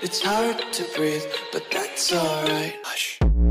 It's hard to breathe, but that's alright. Hush.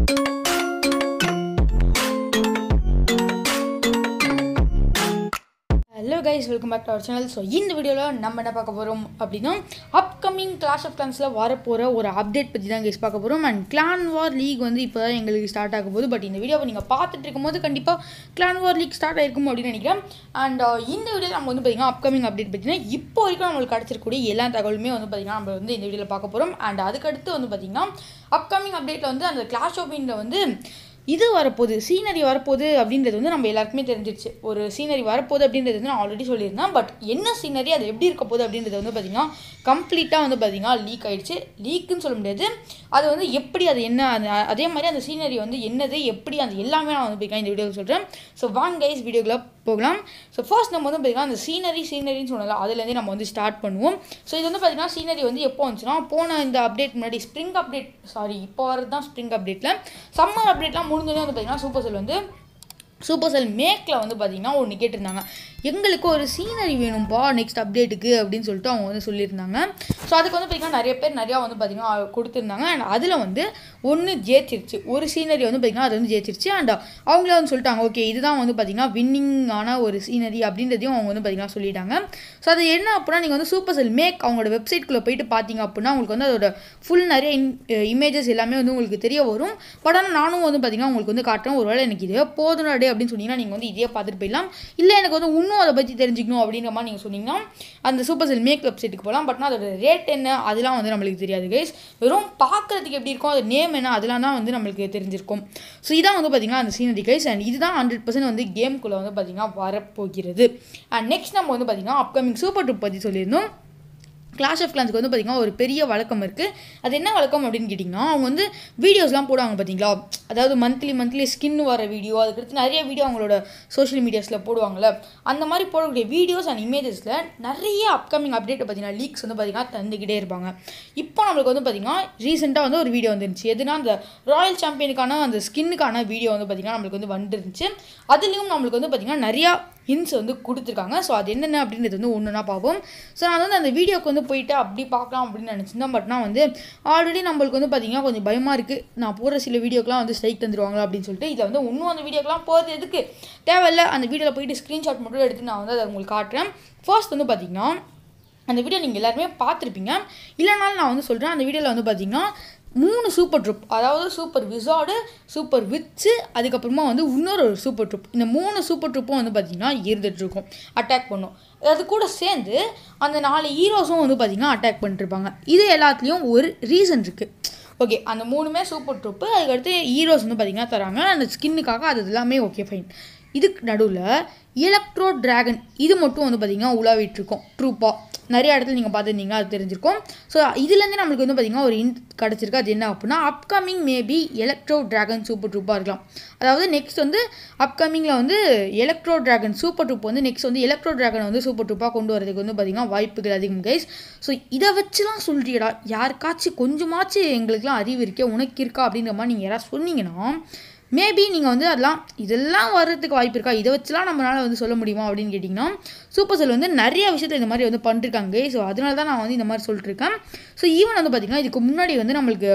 Hello guys welcome back to our channel so இந்த வீடியோவில் நம்ம என்ன பார்க்க போகிறோம் அப்படின்னா அப்கமிங் கிளாஸ் ஆஃப் கிளான்ஸில் வரப்போகிற ஒரு அப்டேட் பற்றி தான் கைஸ் பார்க்க போகிறோம் அண்ட் கிளான் வார் லீக் வந்து இப்போ தான் எங்களுக்கு ஸ்டார்ட் ஆக போகுது பட் இந்த வீடியோவை நீங்கள் பார்த்துட்டு இருக்கும்போது கண்டிப்பாக கிளான் வார் லீக் ஸ்டார்ட் ஆயிருக்கும் அப்படின்னு நினைக்கிறேன் அண்ட் இந்த வீடியோவில் நம்ம வந்து பார்த்திங்கன்னா அப்கமிங் அப்டேட் பார்த்தீங்கன்னா இப்போ வரைக்கும் நம்மளுக்கு கிடச்சிருக்கக்கூடிய எல்லா தகவலுமே வந்து பார்த்திங்கன்னா நம்ம வந்து இந்த வீடியோவில் பார்க்க போகிறோம் அண்ட் அதுக்கடுத்து வந்து பார்த்திங்கன்னா அப்கமிங் அப்டேட்டில் வந்து அந்த கிளாஷ் ஆஃப் இண்டில் வந்து இது வரப்போகுது சீனரி வரப்போகுது அப்படின்றது வந்து நம்ம எல்லாருக்குமே தெரிஞ்சிருச்சு ஒரு சீனரி வரப்போகுது அப்படின்றது வந்து நான் ஆல்ரெடி சொல்லியிருந்தேன் பட் என்ன சீனரி அது எப்படி இருக்க போகுது அப்படின்றது வந்து பார்த்திங்கன்னா கம்ப்ளீட்டாக வந்து பார்த்திங்கன்னா லீக் ஆயிடுச்சு லீக்குன்னு சொல்ல முடியாது அது வந்து எப்படி அது என்ன அது அதே மாதிரி அந்த சீனரி வந்து என்னது எப்படி அந்த எல்லாமே நான் வந்து பார்த்திங்கன்னா இந்த வீடியோவில் சொல்கிறேன் ஸோ வாங்க கைஸ் வீடியோக்குள்ள போகலாம் ஸோ ஃபர்ஸ்ட் நம்ம வந்து பார்த்திங்கன்னா அந்த சீனரி சீனரின்னு சொன்னல அதுலேருந்தே நம்ம வந்து ஸ்டார்ட் பண்ணுவோம் ஸோ இது வந்து பார்த்திங்கன்னா சீனரி வந்து எப்போ வந்துச்சுன்னா போன இந்த அப்டேட் முன்னாடி ஸ்ப்ரிங் அப்டேட் சாரி இப்போ வரது தான் ஸ்ப்ரிங் அப்டேட்டில் சம்மர் அப்டேட்லாம் முடிஞ்சோடனே வந்து பார்த்திங்கன்னா சூப்பர் செல் வந்து சூப்பர் செல் மேக்கில் வந்து பார்த்திங்கன்னா ஒன்று கேட்டிருந்தாங்க எங்களுக்கு ஒரு சீனரி வேணும்ப்பா நெக்ஸ்ட் அப்டேட்டுக்கு அப்படின்னு சொல்லிட்டு அவங்க வந்து சொல்லியிருந்தாங்க ஸோ அதுக்கு வந்து பார்த்திங்கன்னா நிறைய பேர் நிறையா வந்து பார்த்திங்கன்னா கொடுத்துருந்தாங்க அண்ட் அதில் வந்து ஒன்று ஜெயிச்சிருச்சு ஒரு சீனரி வந்து பார்த்திங்கன்னா அது வந்து ஜெயிச்சிருச்சு அண்ட் அவங்களே வந்து சொல்லிட்டாங்க ஓகே இதுதான் வந்து பார்த்திங்கன்னா வின்னிங்கான ஒரு சீனரி அப்படின்றதையும் அவங்க வந்து பார்த்திங்கன்னா சொல்லிட்டாங்க ஸோ அது என்ன அப்படின்னா நீங்கள் வந்து சூப்பர் செல் மேக் அவங்களோட வெப்சைட்குள்ளே போயிட்டு பார்த்தீங்க அப்படின்னா உங்களுக்கு வந்து அதோட ஃபுல் நிறைய இமேஜஸ் எல்லாமே வந்து உங்களுக்கு தெரிய வரும் பட் ஆனால் நானும் வந்து பார்த்திங்கன்னா உங்களுக்கு வந்து காட்டுறேன் ஒருவேளை எனக்கு இதே போதுனாடே அப்படின்னு சொன்னீங்கன்னா நீங்கள் வந்து இதே பார்த்துட்டு போயிடலாம் இல்லை எனக்கு வந்து இன்னும் அதை பற்றி தெரிஞ்சுக்கணும் அப்படின்ற மாதிரி நீங்கள் சொன்னீங்கன்னா அந்த சூப்பர் செல் மேக் வெப்சைட்டுக்கு போகலாம் பட் அதோட ரேட் என்ன அதெல்லாம் வந்து நம்மளுக்கு தெரியாது கைஸ் வெறும் பார்க்குறதுக்கு எப்படி இருக்கும் அது நேம் என்ன அதெல்லாம் தான் வந்து நம்மளுக்கு தெரிஞ்சிருக்கும் ஸோ இதான் வந்து பார்த்திங்கன்னா அந்த சீனரி கைஸ் அண்ட் இதுதான் ஹண்ட்ரட் பர்சன்ட் வந்து கேம்குள்ளே வந்து பார்த்திங்கன்னா வரப்போகிறது அண்ட் நெக்ஸ்ட் நம்ம வந்து பார்த்திங்கன்னா அப்கமிங் சூப்பர் ட்ரிப் பற்றி சொல்லியிருந்தோம் கிளாஷ் ஆஃப் கிளான்ஸ்க்கு வந்து பார்த்திங்கன்னா ஒரு பெரிய வழக்கம் இருக்குது அது என்ன வழக்கம் அப்படின்னு கேட்டிங்கன்னா அவங்க வந்து வீடியோஸ்லாம் போடுவாங்க பார்த்தீங்களா அதாவது மந்த்லி மந்த்லி ஸ்கின் வர வீடியோ அதுக்கடுத்து நிறைய வீடியோ அவங்களோட சோஷியல் மீடியாஸில் போடுவாங்கள்ல அந்த மாதிரி போடக்கூடிய வீடியோஸ் அண்ட் இமேஜஸில் நிறைய அப்கமிங் அப்டேட் பார்த்தீங்கன்னா லீக்ஸ் வந்து பார்த்திங்கன்னா தந்துக்கிட்டே இருப்பாங்க இப்போ நம்மளுக்கு வந்து பார்த்திங்கன்னா ரீசெண்டாக வந்து ஒரு வீடியோ வந்துருந்துச்சு எதுனா அந்த ராயல் சாம்பியனுக்கான அந்த ஸ்கின்னுக்கான வீடியோ வந்து பார்த்திங்கன்னா நம்மளுக்கு வந்து வந்துருந்துச்சு அதுலேயும் நம்மளுக்கு வந்து பார்த்திங்கன்னா நிறையா ஹின்ஸ் வந்து கொடுத்துருக்காங்க ஸோ அது என்னென்ன அப்படின்றது வந்து ஒன்றுனா பார்ப்போம் ஸோ நான் வந்து அந்த வீடியோக்கு வந்து போயிட்டு அப்படி பார்க்கலாம் அப்படின்னு நினச்சிருந்தேன் பட் நான் வந்து ஆல்ரெடி நம்மளுக்கு வந்து பார்த்திங்கன்னா கொஞ்சம் பயமாக இருக்குது நான் போகிற சில வீடியோக்கெலாம் வந்து ஸ்ட்ரைக் தந்துருவாங்களா அப்படின்னு சொல்லிட்டு இதில் வந்து இன்னும் அந்த வீடியோக்கெலாம் போகிறது எதுக்கு தேவையில்ல அந்த வீடியோவில் போயிட்டு ஸ்க்ரீன்ஷாட் மட்டும் எடுத்து நான் வந்து அதை உங்களுக்கு காட்டுறேன் ஃபர்ஸ்ட் வந்து பார்த்திங்கன்னா அந்த வீடியோ நீங்கள் எல்லாருமே பார்த்துருப்பீங்க இல்லைனாலும் நான் வந்து சொல்கிறேன் அந்த வீடியோவில் வந்து பார்த்திங்கன்னா மூணு சூப்பர் ட்ரிப் அதாவது சூப்பர் விசார்டு சூப்பர் விட்ஸு அதுக்கப்புறமா வந்து இன்னொரு ஒரு சூப்பர் ட்ரிப் இந்த மூணு சூப்பர் ட்ரிப்பும் வந்து பார்த்திங்கன்னா இருந்துகிட்ருக்கும் அட்டாக் பண்ணும் அது கூட சேர்ந்து அந்த நாலு ஹீரோஸும் வந்து பார்த்திங்கன்னா அட்டாக் பண்ணிட்டுருப்பாங்க இது எல்லாத்துலேயும் ஒரு ரீசன் இருக்குது ஓகே அந்த மூணுமே சூப்பர் ட்ரிப்பு அதுக்கடுத்து ஹீரோஸ் வந்து பார்த்திங்கன்னா தராங்க அந்த ஸ்கின்னுக்காக அது எல்லாமே ஓகே ஃபைன் இதுக்கு நடுவில் எலக்ட்ரோ ட்ராகன் இது மட்டும் வந்து பார்த்திங்கன்னா உலாவிட்டு இருக்கோம் ட்ரூப்பாக நிறைய இடத்துல நீங்கள் பார்த்துருந்தீங்க அது தெரிஞ்சிருக்கும் ஸோ இதுலேருந்து நம்மளுக்கு வந்து பார்த்திங்கன்னா ஒரு இன்ட் கிடச்சிருக்கு அது என்ன அப்படின்னா upcoming maybe electro dragon super ட்ரூப்பாக இருக்கலாம் அதாவது நெக்ஸ்ட் வந்து அப்கமிங்கில் வந்து எலக்ட்ரோ ட்ராகன் சூப்பர் ட்ரூப் வந்து நெக்ஸ்ட் வந்து எலக்ட்ரோ ட்ராகனை வந்து சூப்பர் ட்ரூப்பாக கொண்டு வரதுக்கு வந்து பார்த்திங்கன்னா வாய்ப்புகள் அதிகம் கைஸ் ஸோ இதை வச்சுலாம் சொல்றியடா யாருக்காச்சும் கொஞ்சமாச்சும் எங்களுக்குலாம் அறிவு இருக்கே உனக்கு இருக்கா அப்படின்ற மாதிரி நீங்கள் யாராவது சொன்னீங்கன்னா மேபி நீங்கள் வந்து அதெல்லாம் இதெல்லாம் வர்றதுக்கு வாய்ப்பு இருக்கா இதை வச்சுலாம் நம்மளால் வந்து சொல்ல முடியுமா அப்படின்னு கேட்டிங்கன்னா சூப்பர் செல் வந்து நிறைய விஷயத்தை இந்த மாதிரி வந்து பண்ணிருக்காங்க ஸோ அதனால தான் நான் வந்து இந்த மாதிரி சொல்லிட்டுருக்கேன் ஸோ ஈவன் வந்து பார்த்திங்கன்னா இதுக்கு முன்னாடி வந்து நம்மளுக்கு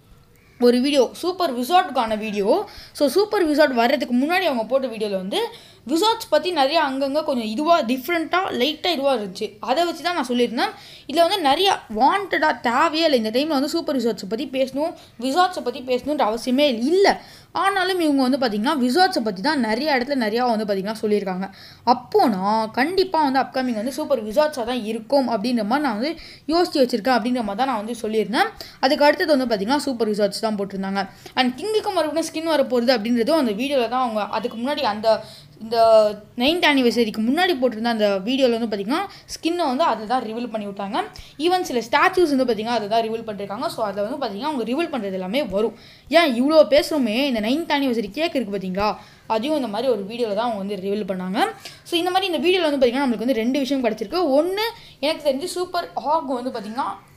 ஒரு வீடியோ சூப்பர் விசார்ட்டுக்கான வீடியோ ஸோ சூப்பர் விசார்ட் வர்றதுக்கு முன்னாடி அவங்க போட்ட வீடியோவில் வந்து விசார்ட்ஸ் பற்றி நிறையா அங்கங்கே கொஞ்சம் இதுவாக டிஃப்ரெண்ட்டாக லைட்டாக இதுவாக இருந்துச்சு அதை வச்சு தான் நான் சொல்லியிருந்தேன் இதில் வந்து நிறையா வாண்டடாக தேவையே இல்லை இந்த டைமில் வந்து சூப்பர் விசார்ட்ஸை பற்றி பேசணும் விசார்ட்ஸை பற்றி பேசணுன்ற அவசியமே இல்லை ஆனாலும் இவங்க வந்து பார்த்திங்கன்னா விசார்ட்ஸை பற்றி தான் நிறைய இடத்துல நிறையா வந்து பார்த்திங்கன்னா சொல்லியிருக்காங்க அப்போனா கண்டிப்பாக வந்து அப்கமிங் வந்து சூப்பர் விசார்ட்ஸாக தான் இருக்கும் அப்படின்ற மாதிரி நான் வந்து யோசிச்சு வச்சுருக்கேன் அப்படின்ற மாதிரி தான் நான் வந்து சொல்லியிருந்தேன் அதுக்கு அடுத்தது வந்து பார்த்திங்கன்னா சூப்பர் விசார்ட்ஸ் தான் போட்டிருந்தாங்க அண்ட் கிங்குக்கு மறுபடியும் ஸ்கின் வர போகிறது அப்படின்றதும் அந்த வீடியோவில் தான் அவங்க அதுக்கு முன்னாடி அந்த இந்த நைன்த் ஆனிவர்சரிக்கு முன்னாடி போட்டிருந்த அந்த வீடியோவில் வந்து பார்த்திங்கன்னா ஸ்கின்னை வந்து அதை தான் ரிவீல் பண்ணி விட்டாங்க ஈவன் சில ஸ்டாச்சூஸ் வந்து பார்த்திங்கன்னா அதை தான் ரிவீல் பண்ணிருக்காங்க ஸோ அதை வந்து பார்த்திங்கன்னா அவங்க ரிவீல் பண்ணுறது எல்லாமே வரும் ஏன் இவ்வளோ பேசுகிறோமே இந்த நைன்த் ஆனிவர்சரி கேக் இருக்குது பார்த்தீங்களா அதையும் இந்த மாதிரி ஒரு வீடியோவில் தான் அவங்க வந்து ரிவீல் பண்ணாங்க ஸோ இந்த மாதிரி இந்த வீடியோவில் வந்து பார்த்திங்கன்னா நம்மளுக்கு வந்து ரெண்டு விஷயம் கிடச்சிருக்கு ஒன்று எனக்கு தெரிஞ்சு சூப்பர் ஹாக் வந்து பார்த்திங்கன்னா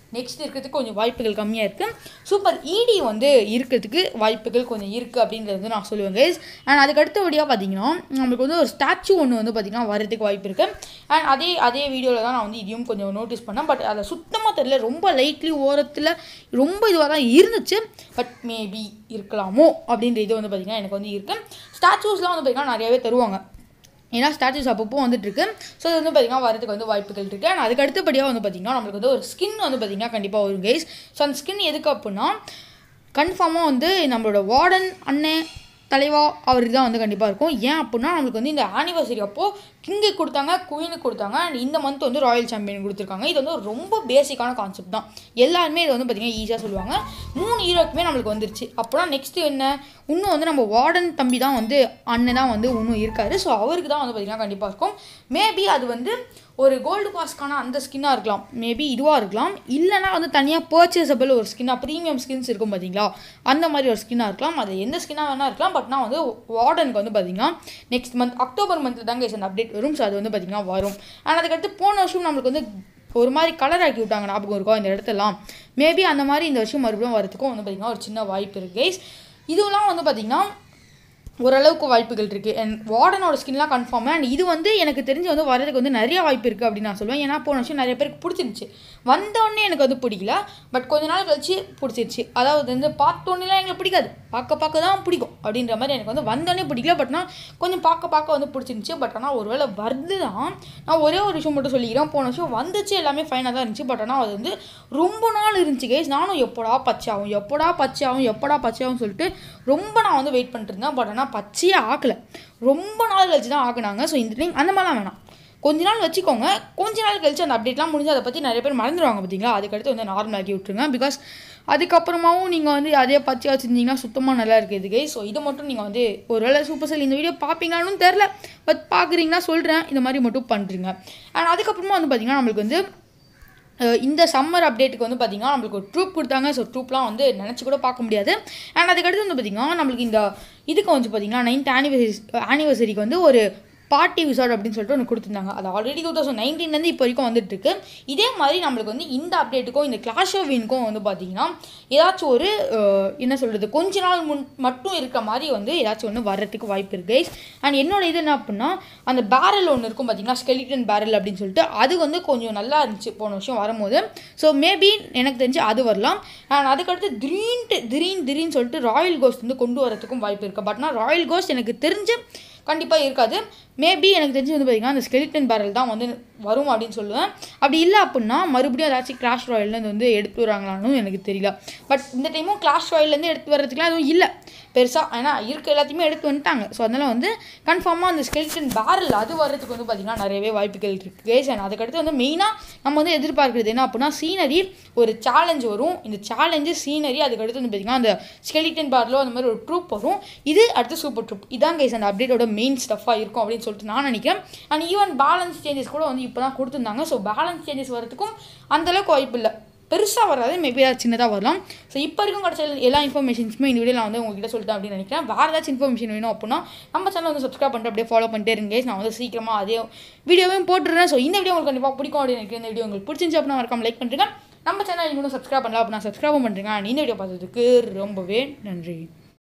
நெக்ஸ்ட் இருக்கிறதுக்கு கொஞ்சம் வாய்ப்புகள் கம்மியாக இருக்குது சூப்பர் இடி வந்து இருக்கிறதுக்கு வாய்ப்புகள் கொஞ்சம் இருக்குது அப்படின்றது வந்து நான் சொல்லுவேன் கைஸ் அண்ட் அதுக்கு அடுத்தபடியாக பார்த்தீங்கன்னா நம்மளுக்கு வந்து ஒரு ஸ்டாச்சு ஒன்று வந்து பார்த்திங்கன்னா வரதுக்கு வாய்ப்பு இருக்குது அண்ட் அதே அதே வீடியோவில் தான் நான் வந்து இதையும் கொஞ்சம் நோட்டீஸ் பண்ணேன் பட் அதை சுத்தமாக தெரியல ரொம்ப லைட்லி ஓரத்தில் ரொம்ப இதுவாக தான் இருந்துச்சு பட் மேபி இருக்கலாமோ அப்படின்ற இது வந்து பார்த்திங்கன்னா எனக்கு வந்து இருக்குது ஸ்டாச்சூஸ்லாம் வந்து பார்த்திங்கன்னா நிறையாவே தருவாங்க ஏன்னா ஸ்டாச்சூஸ் அப்பப்போ வந்துட்டுருக்கு ஸோ அது வந்து பார்த்திங்கன்னா வரதுக்கு வந்து வாய்ப்புகள் இருக்குது அண்ட் அதுக்கு அடுத்தபடியாக வந்து பார்த்திங்கன்னா நம்மளுக்கு வந்து ஒரு ஸ்கின் வந்து பார்த்திங்கன்னா கண்டிப்பாக வரும் கைஸ் ஸோ அந்த ஸ்கின் எதுக்கு அப்படின்னா கன்ஃபார்மாக வந்து நம்மளோட வார்டன் அண்ணன் தலைவா அவருக்கு தான் வந்து கண்டிப்பாக இருக்கும் ஏன் அப்படின்னா நம்மளுக்கு வந்து இந்த ஆனிவர்சரி அப்போது கிங்குக்கு கொடுத்தாங்க குயினுக்கு கொடுத்தாங்க அண்ட் இந்த மந்த் வந்து ராயல் சாம்பியன் கொடுத்துருக்காங்க இது வந்து ஒரு ரொம்ப பேசிக்கான கான்செப்ட் தான் எல்லாருமே இது வந்து பார்த்திங்கன்னா ஈஸியாக சொல்லுவாங்க மூணு ஹீரோக்குமே நம்மளுக்கு வந்துருச்சு அப்போனா நெக்ஸ்ட்டு என்ன இன்னும் வந்து நம்ம வார்டன் தம்பி தான் வந்து அண்ணன் தான் வந்து இன்னும் இருக்காரு ஸோ அவருக்கு தான் வந்து பார்த்திங்கன்னா கண்டிப்பாக இருக்கும் மேபி அது வந்து ஒரு கோல்டு பாஸ்க்கான அந்த ஸ்கின்னாக இருக்கலாம் மேபி இதுவாக இருக்கலாம் இல்லைனா வந்து தனியாக பர்ச்சேசபிள் ஒரு ஸ்கின்னாக ப்ரீமியம் ஸ்கின்ஸ் இருக்கும் பார்த்தீங்களா அந்த மாதிரி ஒரு ஸ்கின்னாக இருக்கலாம் அது எந்த ஸ்கின்னாக வேணால் இருக்கலாம் பட் நான் வந்து வார்டனுக்கு வந்து பார்த்தீங்கன்னா நெக்ஸ்ட் மந்த் அக்டோபர் மந்த்தில் தாங்க அந்த அப்டேட் வரும் ஸோ அது வந்து பார்த்திங்கன்னா வரும் ஆனால் அதுக்கடுத்து போன வருஷம் நம்மளுக்கு வந்து ஒரு மாதிரி கலர் ஆக்கி விட்டாங்க ஞாபகம் இருக்கும் இந்த இடத்தெல்லாம் மேபி அந்த மாதிரி இந்த வருஷம் மறுபடியும் வரதுக்கும் வந்து பார்த்திங்கன்னா ஒரு சின்ன வாய்ப்பு இருக்குது கைஸ் இதுவெல்லாம் வந்து பார்த்திங்கன்னா ஓரளவுக்கு வாய்ப்புகள் இருக்குது அண்ட் வார்டனோட ஸ்கின்லாம் கன்ஃபார்ம் அண்ட் இது வந்து எனக்கு தெரிஞ்சு வந்து வரதுக்கு வந்து நிறைய வாய்ப்பு இருக்குது அப்படின்னு நான் சொல்லுவேன் ஏன்னா போன வருஷம் நிறைய பேருக்கு பிடிச்சிருந்துச்சு வந்தோடனே எனக்கு வந்து பிடிக்கல பட் கொஞ்ச நாள் கழிச்சு பிடிச்சிருச்சு அதாவது வந்து பார்த்தோன்னேலாம் எங்களுக்கு பிடிக்காது பார்க்க பார்க்க தான் பிடிக்கும் அப்படின்ற மாதிரி எனக்கு வந்து வந்தோடனே பிடிக்கல பட் நான் கொஞ்சம் பார்க்க பார்க்க வந்து பிடிச்சிருந்துச்சு பட் ஆனால் ஒருவேளை வருது தான் நான் ஒரே ஒரு விஷயம் மட்டும் சொல்லிக்கிறேன் போன வருஷம் வந்துச்சு எல்லாமே ஃபைனாக தான் இருந்துச்சு பட் ஆனால் அது வந்து ரொம்ப நாள் இருந்துச்சு கைஸ் நானும் எப்படா பச்சையாகும் எப்படா பச்சையாகும் எப்படா பச்சையாகும் சொல்லிட்டு ரொம்ப நான் வந்து வெயிட் பண்ணிட்டு இருந்தேன் பட் ஆனால் பச்சையே ஆக்கலை ரொம்ப நாள் கழிச்சு தான் ஆக்குனாங்க ஸோ இந்த டைம் அந்த மாதிரிலாம் வேணாம் கொஞ்ச நாள் வச்சுக்கோங்க கொஞ்ச நாள் கழிச்சு அந்த அப்டேட்லாம் முடிஞ்சு அதை பற்றி நிறைய பேர் மறந்துடுவாங்க பார்த்தீங்களா அதுக்கடுத்து வந்து நார்மல் ஆக்கி விட்ருங்க பிகாஸ் அதுக்கப்புறமாவும் நீங்கள் வந்து அதே பச்சையாக வச்சுருந்தீங்கன்னா சுத்தமாக நல்லா இருக்குது கை ஸோ இது மட்டும் நீங்கள் வந்து ஒரு வேளை சூப்பர் செல் இந்த வீடியோ பார்ப்பீங்களான்னு தெரில பட் பார்க்குறீங்கன்னா சொல்கிறேன் இந்த மாதிரி மட்டும் பண்ணுறீங்க அண்ட் அதுக்கப்புறமா வந்து பார்த்திங்கன்னா நம்மளுக்கு வந்து அஹ் இந்த சம்மர் அப்டேட்டுக்கு வந்து பார்த்திங்கன்னா நம்மளுக்கு ஒரு ட்ரூப் கொடுத்தாங்க ஸோ ட்ரூப்லாம் வந்து நினச்சி கூட பார்க்க முடியாது அண்ட் அதுக்கடுத்து வந்து பார்த்திங்கன்னா நம்மளுக்கு இந்த இதுக்கு வந்து பார்த்திங்கன்னா நைன்த் ஆனிவர்சரி ஆனிவர்சரிக்கு வந்து ஒரு பார்ட்டி விசார்ட் அப்படின்னு சொல்லிட்டு ஒன்று கொடுத்துருந்தாங்க அது ஆல்ரெடி டூ தௌசண்ட் நைன்டீன்லேருந்து இப்போ வரைக்கும் வந்துட்டு இருக்கு இதே மாதிரி நம்மளுக்கு வந்து இந்த அப்டேட்டுக்கும் இந்த கிளாஷ் ஆஃப் வின்க்கும் வந்து பார்த்திங்கன்னா ஏதாச்சும் ஒரு அஹ், என்ன சொல்கிறது கொஞ்ச நாள் முன் மட்டும் இருக்க மாதிரி வந்து ஏதாச்சும் ஒன்று வர்றதுக்கு வாய்ப்பு இருக்குது கைஸ் அண்ட் என்னோட இது என்ன அப்படின்னா அந்த பேரல் ஒன்று இருக்கும் பார்த்தீங்கன்னா ஸ்கெலிட்டன் பேரல் அப்படின்னு சொல்லிட்டு அது வந்து கொஞ்சம் நல்லா இருந்துச்சு போன வருஷம் வரும்போது ஸோ மேபி எனக்கு தெரிஞ்சு அது வரலாம் அண்ட் அதுக்கடுத்து திடீர்னு திடீர்னு திடீர்னு சொல்லிட்டு ராயல் கோஸ்ட் வந்து கொண்டு வரதுக்கும் வாய்ப்பு இருக்குது பட் ஆனால் ராயல் கோஸ்ட் எனக்கு தெரிஞ்சு கண்டிப்பாக இருக்காது மேபி எனக்கு தெரிஞ்சு வந்து பார்த்திங்கன்னா அந்த ஸ்கெலிட்டன் பேரல் தான் வந்து வரும் அப்படின்னு சொல்லுவேன் அப்படி இல்லை அப்படின்னா மறுபடியும் ஏதாச்சும் கிளாஷ் ராயல்லேருந்து வந்து எடுத்து வராங்களான்னு எனக்கு தெரியல பட் இந்த டைமும் கிளாஷ் ராயல்லேருந்து எடுத்து வர்றதுக்குலாம் எதுவும் இல்லை பெருசாக ஏன்னா இருக்க எல்லாத்தையுமே எடுத்து வந்துட்டாங்க ஸோ அதனால் வந்து கன்ஃபார்மாக அந்த ஸ்கெலிட்டன் பேரல் அது வர்றதுக்கு வந்து பார்த்திங்கன்னா நிறையவே வாய்ப்புகள் இருக்குது கேஸ் அண்ட் அதுக்கடுத்து வந்து மெயினாக நம்ம வந்து எதிர்பார்க்குறது என்ன அப்படின்னா சீனரி ஒரு சேலஞ்ச் வரும் இந்த சேலஞ்சு சீனரி அதுக்கடுத்து வந்து பார்த்திங்கன்னா அந்த ஸ்கெலிட்டன் பேரலோ அந்த மாதிரி ஒரு ட்ரூப் வரும் இது அடுத்து சூப்பர் ட்ரூப் இதான் கைஸ் அந்த அப்டேட்டோட மெயின் ஸ்டஃபாக இருக்கும் அப்படின்னு சொல்லிட்டு நான் நினைக்கிறேன் அண்ட் ஈவன் பேலன்ஸ் சேஞ்சஸ் கூட வந்து இப்போ தான் கொடுத்துருந்தாங்க ஸோ பேலன்ஸ் சேஞ்சஸ் வரதுக்கும் அந்தளவுக்கு வாய்ப்பு இல்லை பெருசாக வராது மேபி அது சின்னதாக வரலாம் ஸோ இப்போ வரைக்கும் கிடச்ச எல்லா இன்ஃபர்மேஷன்ஸுமே இந்த வீடியோ நான் வந்து உங்ககிட்ட சொல்லிட்டேன் அப்படின்னு நினைக்கிறேன் வேறு ஏதாச்சும் இன்ஃபர்மேஷன் வேணும் அப்படின்னா நம்ம சேனல் வந்து சப்ஸ்கிரைப் பண்ணிட்டு அப்படியே ஃபாலோ பண்ணிட்டே இருங்க guys. நான் வந்து சீக்கிரமாக அதே வீடியோவையும் போட்டுடுறேன் ஸோ இந்த வீடியோ உங்களுக்கு கண்டிப்பாக பிடிக்கும் அப்படின்னு நினைக்கிறேன் இந்த வீடியோ உங்களுக்கு பிடிச்சிருந்துச்சு அப்படின்னா மறக்காம லைக் பண்ணுறேங்க நம்ம சேனல் இன்னும் சப்ஸ்கிரைப் பண்ணலாம் அப்படின்னா சப்ஸ்கிரைப் பண்ணுறேங்க அண்ட் இந்த வீடியோ பார்த்ததுக்கு ரொம்பவே நன்றி